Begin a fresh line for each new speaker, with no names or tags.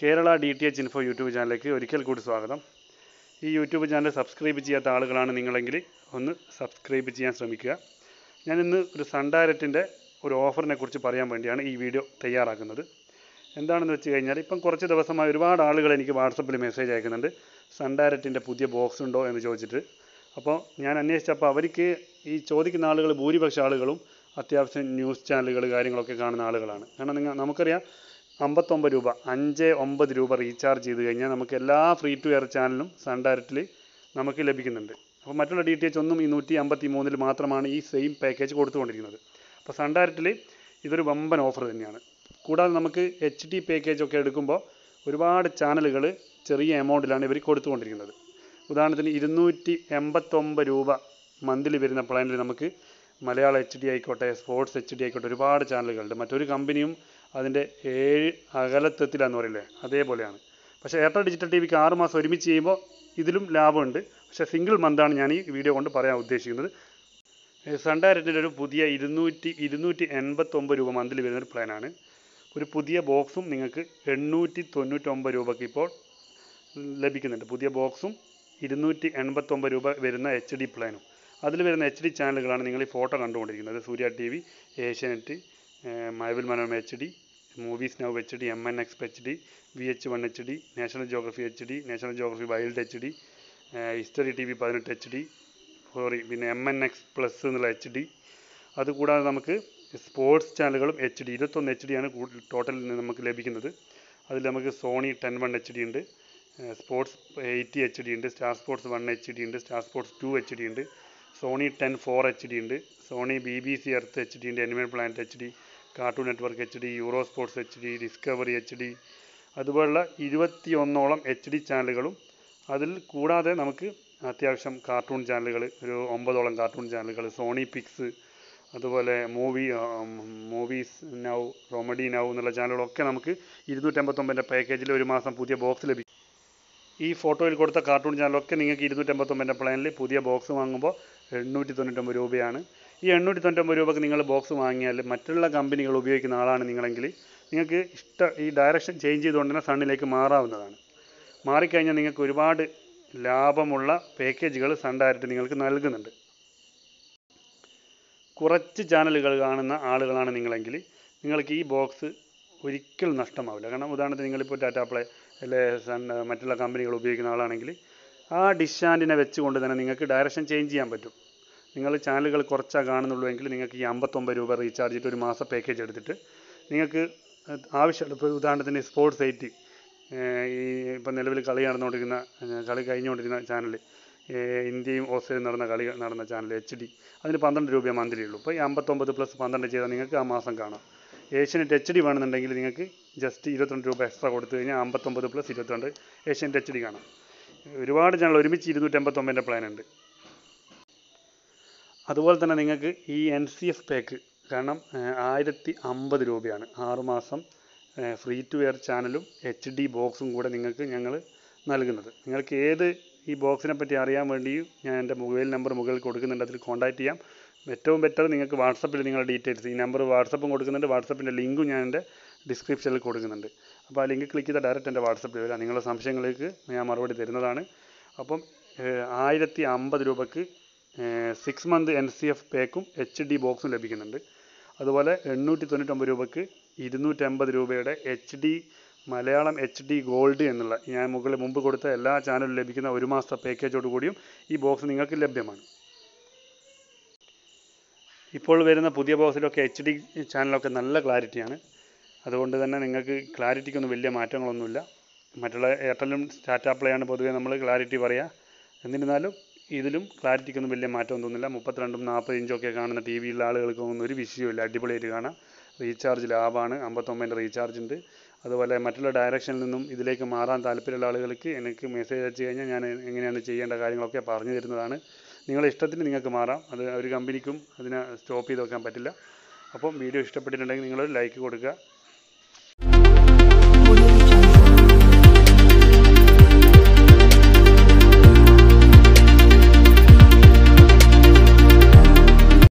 Kerala D T H info YouTube ചാനലിലേക്ക് ഒരിക്കൽ കൂടി സ്വാഗതം ഈ യൂട്യൂബ് ചാനൽ സബ്സ്ക്രൈബ് ചെയ്യാത്ത ആളുകളാണ് നിങ്ങളെങ്കിൽ ഒന്ന് സബ്സ്ക്രൈബ് ചെയ്യാൻ ശ്രമിക്കുക ഞാൻ ഇന്ന് ഒരു സൺ ഡയറക്റ്റിൻ്റെ ഒരു ഓഫറിനെ കുറിച്ച് പറയാൻ വേണ്ടിയാണ് ഈ വീഡിയോ തയ്യാറാക്കുന്നത് എന്താണെന്ന് വെച്ച് കഴിഞ്ഞാൽ ഇപ്പം കുറച്ച് ദിവസമായി ഒരുപാട് ആളുകൾ എനിക്ക് വാട്സപ്പിൽ മെസ്സേജ് അയക്കുന്നുണ്ട് സൺ ഡയറക്റ്റിൻ്റെ പുതിയ ബോക്സ് ഉണ്ടോ എന്ന് ചോദിച്ചിട്ട് അപ്പോൾ ഞാൻ അന്വേഷിച്ചപ്പോൾ അവർക്ക് ഈ ചോദിക്കുന്ന ആളുകൾ ഭൂരിപക്ഷ ആളുകളും അത്യാവശ്യം ന്യൂസ് ചാനലുകൾ കാര്യങ്ങളൊക്കെ കാണുന്ന ആളുകളാണ് കാരണം നിങ്ങൾ നമുക്കറിയാം അമ്പത്തൊമ്പത് രൂപ അഞ്ച് ഒമ്പത് രൂപ റീചാർജ് ചെയ്ത് കഴിഞ്ഞാൽ നമുക്ക് എല്ലാ ഫ്രീ ടു എയർ ചാനലും സൺ ഡയറക്റ്റിൽ നമുക്ക് ലഭിക്കുന്നുണ്ട് അപ്പോൾ മറ്റുള്ള ഡി ടി എച്ച് ഒന്നും ഈ നൂറ്റി അമ്പത്തി മൂന്നിൽ മാത്രമാണ് ഈ സെയിം പാക്കേജ് കൊടുത്തുകൊണ്ടിരിക്കുന്നത് അപ്പോൾ സൺ ഡയറക്റ്റിൽ ഇതൊരു വമ്പൻ ഓഫർ തന്നെയാണ് കൂടാതെ നമുക്ക് എച്ച് ഡി പാക്കേജ് ഒക്കെ എടുക്കുമ്പോൾ ഒരുപാട് ചാനലുകൾ ചെറിയ എമൗണ്ടിലാണ് ഇവർ കൊടുത്തുകൊണ്ടിരിക്കുന്നത് ഉദാഹരണത്തിന് ഇരുന്നൂറ്റി എൺപത്തൊമ്പത് രൂപ മന്ത്ലി വരുന്ന പ്ലാനിൽ നമുക്ക് മലയാളം എച്ച് ഡി ആയിക്കോട്ടെ സ്പോർട്സ് എച്ച് ഡി ആയിക്കോട്ടെ ഒരുപാട് ചാനലുകളുണ്ട് മറ്റൊരു കമ്പനിയും അതിൻ്റെ ഏഴ് അകലത്തെത്തില്ലാന്ന് പറയില്ലേ അതേപോലെയാണ് പക്ഷേ എയർടെൽ ഡിജിറ്റൽ ടി വിക്ക് ആറ് മാസം ഒരുമിച്ച് ചെയ്യുമ്പോൾ ഇതിലും ലാഭമുണ്ട് പക്ഷേ സിംഗിൾ മന്താണ് ഞാൻ ഈ വീഡിയോ കൊണ്ട് പറയാൻ ഉദ്ദേശിക്കുന്നത് സൺ ഡയറക്റ്റിൻ്റെ ഒരു പുതിയ ഇരുന്നൂറ്റി ഇരുന്നൂറ്റി എൺപത്തൊമ്പത് രൂപ മന്ത്ലി വരുന്നൊരു പ്ലാനാണ് ഒരു പുതിയ ബോക്സും നിങ്ങൾക്ക് എണ്ണൂറ്റി തൊണ്ണൂറ്റൊമ്പത് രൂപയ്ക്ക് ഇപ്പോൾ ലഭിക്കുന്നുണ്ട് പുതിയ ബോക്സും ഇരുന്നൂറ്റി എൺപത്തൊമ്പത് രൂപ വരുന്ന എച്ച് ഡി പ്ലാനും അതിൽ വരുന്ന എച്ച് ഡി ചാനലുകളാണ് നിങ്ങൾ ഈ ഫോട്ടോ കണ്ടുകൊണ്ടിരിക്കുന്നത് Surya T V Asianet Mazhavil Manorama H D movies now H D M N X H D V H one H D national geography H D national geography wild H D history T V പതിനെട്ട് H D sorry പിന്നെ M N X plus എന്നുള്ള H D അതുകൂടാതെ നമുക്ക് sports ചാനലുകളും H D ഇരുപത്തൊന്ന് H ഡിയാണ് total നമുക്ക് ലഭിക്കുന്നത് അതിൽ നമുക്ക് Sony ten one H D ഉണ്ട് സ്പോർട്സ് എയ്റ്റി എച്ച് ഡി ഉണ്ട് star sports one H D ഉണ്ട് star sports two H D ഉണ്ട് Sony ten four H D ഉണ്ട് Sony B B C earth H D ഉണ്ട് animal planet H D cartoon network H D euro sports H D discovery H D അതുപോലുള്ള ഇരുപത്തി ഒന്നോളം H D ചാനലുകളും അതിൽ കൂടാതെ നമുക്ക് അത്യാവശ്യം കാർട്ടൂൺ ചാനലുകൾ ഒരു ഒമ്പതോളം കാർട്ടൂൺ ചാനലുകൾ സോണി പിക്സ് അതുപോലെ movie movies now romedy now എന്നുള്ള ചാനലുകളൊക്കെ നമുക്ക് ഇരുന്നൂറ്റമ്പത്തൊമ്പതിൻ്റെ പാക്കേജിൽ ഒരു മാസം പുതിയ ബോക്സ് ലഭിക്കും ഈ ഫോട്ടോയിൽ കൊടുത്ത കാർട്ടൂൺ ചാനലൊക്കെ നിങ്ങൾക്ക് ഇരുന്നൂറ്റമ്പത്തൊമ്പതിൻ്റെ പ്ലാനിൽ പുതിയ ബോക്സ് വാങ്ങുമ്പോൾ എണ്ണൂറ്റി തൊണ്ണൂറ്റൊമ്പത് രൂപയാണ് ഈ എണ്ണൂറ്റി തൊണ്ണൂറ്റൊമ്പത് രൂപക്ക് നിങ്ങൾ ബോക്സ് വാങ്ങിയാൽ മറ്റുള്ള കമ്പനികൾ ഉപയോഗിക്കുന്ന ആളാണ് നിങ്ങളെങ്കിൽ നിങ്ങൾക്ക് ഇഷ്ട ഈ ഡയറക്ഷൻ ചേഞ്ച് ചെയ്തുകൊണ്ട് തന്നെ സണ്ണിലേക്ക് മാറാവുന്നതാണ് മാറിക്കഴിഞ്ഞാൽ നിങ്ങൾക്ക് ഒരുപാട് ലാഭമുള്ള പാക്കേജുകൾ സൺ ഡയറക്റ്റ് നിങ്ങൾക്ക് നൽകുന്നുണ്ട് കുറച്ച് ചാനലുകൾ കാണുന്ന ആളുകളാണ് നിങ്ങളെങ്കിൽ നിങ്ങൾക്ക് ഈ ബോക്സ് ഒരിക്കലും നഷ്ടമാവില്ല കാരണം ഉദാഹരണത്തിന് നിങ്ങളിപ്പോൾ ടാറ്റ പ്ലേ അല്ലെ സൺ മറ്റുള്ള കമ്പനികൾ ഉപയോഗിക്കുന്ന ആളാണെങ്കിൽ ആ ഡിഷ് ആൻറ്റിനെ വെച്ചുകൊണ്ട് തന്നെ നിങ്ങൾക്ക് ഡയറക്ഷൻ ചേഞ്ച് ചെയ്യാൻ പറ്റും നിങ്ങൾ ചാനലുകൾ കുറച്ചാണ് കാണുന്നുള്ളൂ എങ്കിൽ നിങ്ങൾക്ക് ഈ അമ്പത്തൊമ്പത് രൂപ റീചാർജ് ചെയ്തിട്ട് ഒരു മാസം പാക്കേജ് എടുത്തിട്ട് നിങ്ങൾക്ക് ആവശ്യമുള്ള ഇപ്പോൾ ഉദാഹരണത്തിന് സ്പോർട്സ് എയ്റ്റ് ഈ ഇപ്പം നിലവിൽ കളി നടന്നുകൊണ്ടിരിക്കുന്ന കളി കഴിഞ്ഞുകൊണ്ടിരിക്കുന്ന ചാനൽ ഇന്ത്യയും ഓസ്ട്രേലിയയും നടന്ന കളി നടന്ന ചാനൽ എച്ച് ഡി അതിന് പന്ത്രണ്ട് രൂപയെ മന്ത്ലി ഉള്ളൂ ഇപ്പോൾ ഈ അമ്പത്തൊമ്പത് പ്ലസ് പന്ത്രണ്ട് ചെയ്താൽ നിങ്ങൾക്ക് ആ മാസം കാണാം ഏഷ്യനെറ്റ് എച്ച് ഡി വേണമെന്നുണ്ടെങ്കിൽ നിങ്ങൾക്ക് ജസ്റ്റ് ഇരുപത്തിരണ്ട് രൂപ എക്സ്ട്രാ കൊടുത്തു കഴിഞ്ഞാൽ അമ്പത്തൊമ്പത് പ്ലസ് ഇരുപത്തിരണ്ട് ഏഷ്യനെറ്റ് എച്ച് ഡി കാണാം ഒരുപാട് ചാനൽ ഒരുമിച്ച് ഇരുന്നൂറ്റമ്പത്തൊമ്പതിൻ്റെ പ്ലാൻ ഉണ്ട് അതുപോലെ തന്നെ നിങ്ങൾക്ക് ഈ എൻ സി എഫ് പാക്ക് കാരണം ആയിരത്തി അമ്പത് രൂപയാണ് ആറുമാസം ഫ്രീ ടു എയർ ചാനലും എച്ച് ഡി ബോക്സും കൂടെ നിങ്ങൾക്ക് ഞങ്ങൾ നൽകുന്നത് നിങ്ങൾക്ക് ഏത് ഈ ബോക്സിനെ പറ്റി അറിയാൻ വേണ്ടിയും ഞാൻ എൻ്റെ മൊബൈൽ നമ്പർ മുകളിൽ കൊടുക്കുന്നുണ്ട് അതിൽ കോൺടാക്റ്റ് ചെയ്യാം ഏറ്റവും ബെറ്റർ നിങ്ങൾക്ക് വാട്സപ്പിൽ നിങ്ങളുടെ ഡീറ്റെയിൽസ് ഈ നമ്പർ വാട്സപ്പും കൊടുക്കുന്നുണ്ട് വാട്സപ്പിൻ്റെ ലിങ്കും ഞാൻ എൻ്റെ ഡിസ്ക്രിപ്ഷനിൽ കൊടുക്കുന്നുണ്ട് അപ്പോൾ ആ ലിങ്ക് ക്ലിക്ക് ചെയ്താൽ ഡയറക്റ്റ് എൻ്റെ വാട്സപ്പിൽ വരാം നിങ്ങളുടെ സംശയങ്ങൾക്ക് ഞാൻ മറുപടി തരുന്നതാണ് അപ്പം ആയിരത്തി അമ്പത് രൂപയ്ക്ക് six month N C F പാക്കും എച്ച് ഡി ബോക്സും ലഭിക്കുന്നുണ്ട് അതുപോലെ എണ്ണൂറ്റി തൊണ്ണൂറ്റൊമ്പത് രൂപയ്ക്ക് ഇരുന്നൂറ്റമ്പത് രൂപയുടെ H D Malayalam H D gold എന്നുള്ള ഞാൻ മുകളിൽ മുമ്പ് കൊടുത്ത എല്ലാ ചാനലും ലഭിക്കുന്ന ഒരു മാസത്തെ പാക്കേജോട് കൂടിയും ഈ ബോക്സ് നിങ്ങൾക്ക് ലഭ്യമാണ് ഇപ്പോൾ വരുന്ന പുതിയ ബോക്സിലൊക്കെ എച്ച് ഡി ചാനലൊക്കെ നല്ല ക്ലാരിറ്റിയാണ് അതുകൊണ്ട് തന്നെ നിങ്ങൾക്ക് ക്ലാരിറ്റിക്കൊന്നും വലിയ മാറ്റങ്ങളൊന്നുമില്ല മറ്റുള്ള എയർടെലും ടാറ്റ പ്ലേയാണ് പൊതുവേ നമ്മൾ ക്ലാരിറ്റി പറയുക എന്നിരുന്നാലും ഇതിലും ക്ലാരിറ്റിക്കൊന്നും വലിയ മാറ്റം തോന്നുന്നില്ല മുപ്പത്തിരണ്ടും നാൽപ്പത് ഇഞ്ചൊക്കെ കാണുന്ന ടി വിയിലുള്ള ആളുകൾക്കൊന്നും ഒരു വിഷയമില്ല അടിപൊളിയായിട്ട് കാണാം റീചാർജ് ലാഭമാണ് അമ്പത്തൊമ്പതിൻ്റെ റീചാർജ് ഉണ്ട് അതുപോലെ മറ്റുള്ള ഡയറക്ഷനിൽ നിന്നും ഇതിലേക്ക് മാറാൻ താല്പര്യമുള്ള ആളുകൾക്ക് എനിക്ക് മെസ്സേജ് അയച്ചു കഴിഞ്ഞാൽ ഞാൻ എങ്ങനെയാണ് ചെയ്യേണ്ട കാര്യങ്ങളൊക്കെ പറഞ്ഞു തരുന്നതാണ് നിങ്ങളുടെ ഇഷ്ടത്തിന് നിങ്ങൾക്ക് മാറാം അത് ഒരു കമ്പനിക്കും അതിനെ സ്റ്റോപ്പ് ചെയ്ത് വെക്കാൻ പറ്റില്ല അപ്പം വീഡിയോ ഇഷ്ടപ്പെട്ടിട്ടുണ്ടെങ്കിൽ നിങ്ങൾ ലൈക്ക് കൊടുക്കുക